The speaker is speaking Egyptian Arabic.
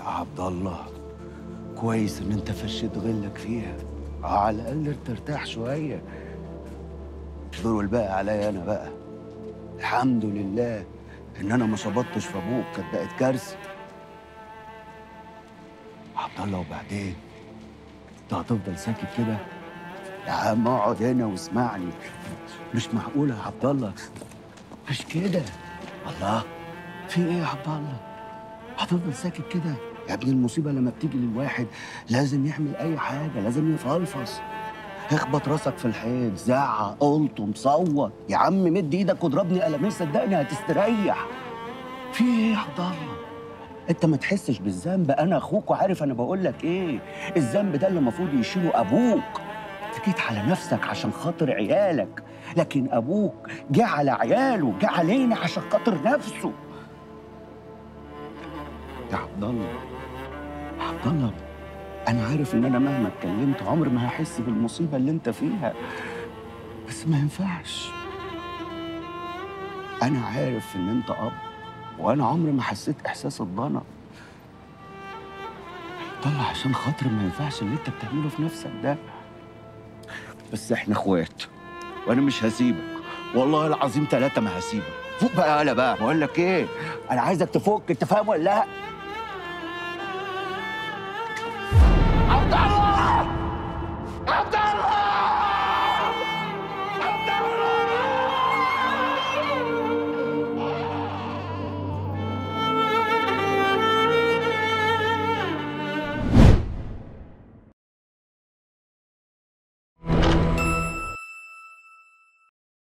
عبد الله كويس ان انت فشيت غلك فيها آه، على الاقل ترتاح شويه دور الباقي عليا انا بقى الحمد لله ان انا ما شبطتش في ابوك كانت بقت كارثه عبد الله وبعدين انت هتفضل ساكت كده يا عم اقعد هنا واسمعني مش معقوله يا عبد الله مش كده الله في ايه يا عبد الله هتفضل ساكت كده يا ابني المصيبه لما بتيجي للواحد لازم يعمل اي حاجه لازم يفلفص اخبط راسك في الحيط زعق قلت مصوت يا عم مد ايدك واضربني قلمين صدقني هتستريح في ايه يا عبد الله انت ما تحسش بالذنب انا اخوك وعارف انا بقول لك ايه الذنب ده اللي المفروض يشيله ابوك انت جيت على نفسك عشان خاطر عيالك لكن ابوك جه على عياله جه علينا عشان خاطر نفسه يا عبد الله يا عبد الله انا عارف ان انا مهما اتكلمت عمري ما هحس بالمصيبه اللي انت فيها بس ما ينفعش انا عارف ان انت اب وانا عمري ما حسيت احساس الضنا طلع عشان خاطر ما ينفعش اللي انت بتعمله في نفسك ده بس احنا اخوات وانا مش هسيبك والله العظيم ثلاثة ما هسيبك فوق بقى يالا بقى بقول لك ايه انا عايزك تفك انت فاهم ولا لا